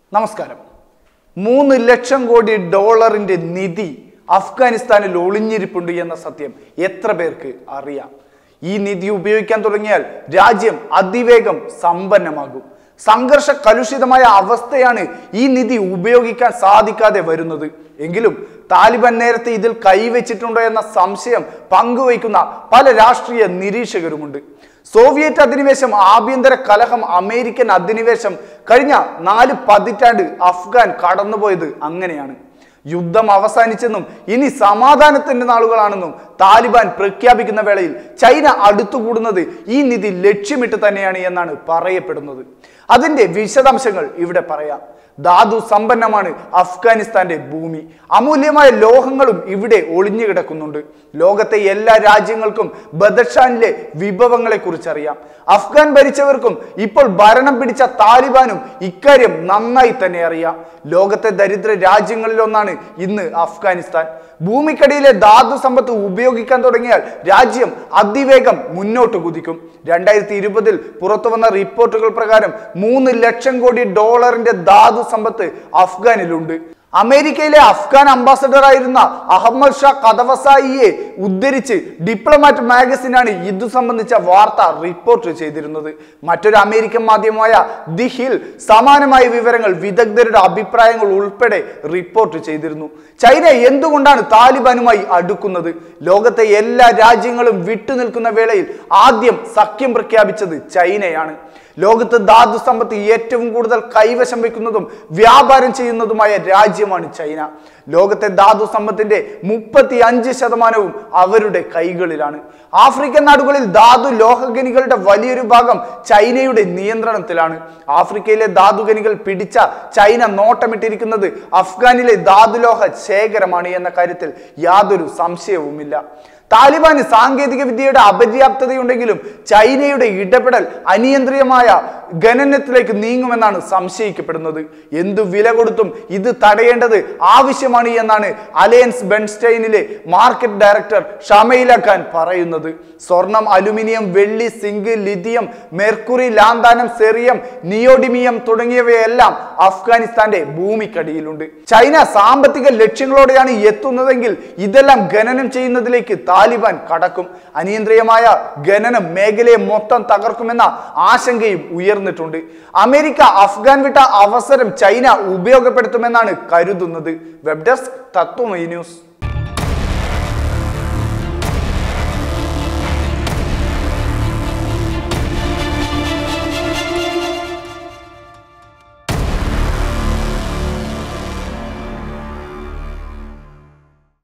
നമസ്കാരം മൂന്ന് ലക്ഷം കോടി ഡോളറിന്റെ നിധി അഫ്ഗാനിസ്ഥാനിൽ ഒളിഞ്ഞിരിപ്പുണ്ട് എന്ന സത്യം എത്ര പേർക്ക് അറിയാം ഈ നിധി ഉപയോഗിക്കാൻ തുടങ്ങിയാൽ രാജ്യം അതിവേഗം സമ്പന്നമാകും സംഘർഷ കലുഷിതമായ അവസ്ഥയാണ് ഈ നിധി ഉപയോഗിക്കാൻ സാധിക്കാതെ വരുന്നത് എങ്കിലും താലിബാൻ നേരത്തെ ഇതിൽ കൈവച്ചിട്ടുണ്ടോ എന്ന സംശയം പങ്കുവയ്ക്കുന്ന പല രാഷ്ട്രീയ നിരീക്ഷകരുമുണ്ട് സോവിയറ്റ് അധിനിവേശം ആഭ്യന്തര കലഹം അമേരിക്കൻ അധിനിവേശം കഴിഞ്ഞ നാല് പതിറ്റാണ്ട് അഫ്ഗാൻ കടന്നുപോയത് അങ്ങനെയാണ് യുദ്ധം അവസാനിച്ചെന്നും ഇനി സമാധാനത്തിന്റെ നാളുകളാണെന്നും താലിബാൻ പ്രഖ്യാപിക്കുന്ന വേളയിൽ ചൈന അടുത്തുകൂടുന്നത് ഈ നിധി ലക്ഷ്യമിട്ട് തന്നെയാണ് എന്നാണ് പറയപ്പെടുന്നത് അതിന്റെ വിശദാംശങ്ങൾ ഇവിടെ പറയാം ധാതു സമ്പന്നമാണ് അഫ്ഗാനിസ്ഥാന്റെ ഭൂമി അമൂല്യമായ ലോഹങ്ങളും ഇവിടെ ഒളിഞ്ഞു കിടക്കുന്നുണ്ട് ലോകത്തെ എല്ലാ രാജ്യങ്ങൾക്കും ബദർഷാനിലെ വിഭവങ്ങളെ കുറിച്ചറിയാം അഫ്ഗാൻ ഭരിച്ചവർക്കും ഇപ്പോൾ ഭരണം പിടിച്ച താലിബാനും ഇക്കാര്യം നന്നായി തന്നെ അറിയാം ലോകത്തെ ദരിദ്ര രാജ്യങ്ങളിലൊന്നാണ് ഇന്ന് അഫ്ഗാനിസ്ഥാൻ ഭൂമിക്കടിയിലെ ധാതു സമ്പത്ത് ഉപയോഗിക്കാൻ തുടങ്ങിയാൽ രാജ്യം അതിവേഗം മുന്നോട്ട് കുതിക്കും രണ്ടായിരത്തി ഇരുപതിൽ പുറത്തു വന്ന റിപ്പോർട്ടുകൾ പ്രകാരം മൂന്ന് ലക്ഷം കോടി ഡോളറിന്റെ ധാതു സമ്പത്ത് അഫ്ഗാനിലുണ്ട് അമേരിക്കയിലെ അഫ്ഗാൻ അംബാസഡർ ആയിരുന്ന അഹമ്മദ് ഷാ കഥവസായിയെ ഉദ്ധരിച്ച് ഡിപ്ലോമാറ്റ് മാഗസിനാണ് ഇതു സംബന്ധിച്ച വാർത്ത റിപ്പോർട്ട് ചെയ്തിരുന്നത് മറ്റൊരു അമേരിക്കൻ മാധ്യമമായ ദി ഹിൽ സമാനമായ വിവരങ്ങൾ വിദഗ്ധരുടെ അഭിപ്രായങ്ങൾ ഉൾപ്പെടെ റിപ്പോർട്ട് ചെയ്തിരുന്നു ചൈന എന്തുകൊണ്ടാണ് താലിബാനുമായി അടുക്കുന്നത് ലോകത്തെ എല്ലാ രാജ്യങ്ങളും വിട്ടുനിൽക്കുന്ന വേളയിൽ ആദ്യം സഖ്യം പ്രഖ്യാപിച്ചത് ചൈനയാണ് ലോകത്ത് ധാതു സമ്പത്ത് ഏറ്റവും കൂടുതൽ കൈവശം വെക്കുന്നതും വ്യാപാരം ചെയ്യുന്നതുമായ രാജ്യമാണ് ചൈന ലോകത്തെ ധാതു സമ്പത്തിന്റെ മുപ്പത്തി അഞ്ച് ശതമാനവും അവരുടെ കൈകളിലാണ് ആഫ്രിക്കൻ നാടുകളിൽ ധാതു ലോഹഖനികളുടെ വലിയൊരു ഭാഗം ചൈനയുടെ നിയന്ത്രണത്തിലാണ് ആഫ്രിക്കയിലെ ധാതുഖനികൾ പിടിച്ച ചൈന നോട്ടമിട്ടിരിക്കുന്നത് അഫ്ഗാനിലെ ധാതുലോഹ ശേഖരമാണ് എന്ന കാര്യത്തിൽ യാതൊരു സംശയവുമില്ല താലിബാന് സാങ്കേതിക വിദ്യയുടെ അപര്യാപ്തതയുണ്ടെങ്കിലും ചൈനയുടെ ഇടപെടൽ അനിയന്ത്രിതമായ ഖനനത്തിലേക്ക് നീങ്ങുമെന്നാണ് സംശയിക്കപ്പെടുന്നത് എന്തു വില കൊടുത്തും ഇത് തടയേണ്ടത് ആവശ്യമാണ് എന്നാണ് അലയൻസ് ബെൻസ്റ്റൈനിലെ മാർക്കറ്റ് ഡയറക്ടർ ഷമൈല ഖാൻ പറയുന്നത് സ്വർണം അലുമിനിയം വെള്ളി zinc lithium mercury lanthanum cerium neodymium തുടങ്ങിയവയെല്ലാം അഫ്ഗാനിസ്ഥാന്റെ ഭൂമിക്കടിയിലുണ്ട് ചൈന സാമ്പത്തിക ലക്ഷ്യങ്ങളോടെയാണ് എത്തുന്നതെങ്കിൽ ഇതെല്ലാം ഖനനം ചെയ്യുന്നതിലേക്ക് താലിബാൻ കടക്കും അനിയന്ത്രിതമായ ഖനനം മേഖലയെ മൊത്തം തകർക്കുമെന്ന ആശങ്കയും ഉയർന്നിട്ടുണ്ട് അമേരിക്ക അഫ്ഗാൻ വിട്ട അവസരം ചൈന ഉപയോഗപ്പെടുത്തുമെന്നാണ് കരുതുന്നത് വെബ് ഡെസ്ക് തത്വമൈ ന്യൂസ്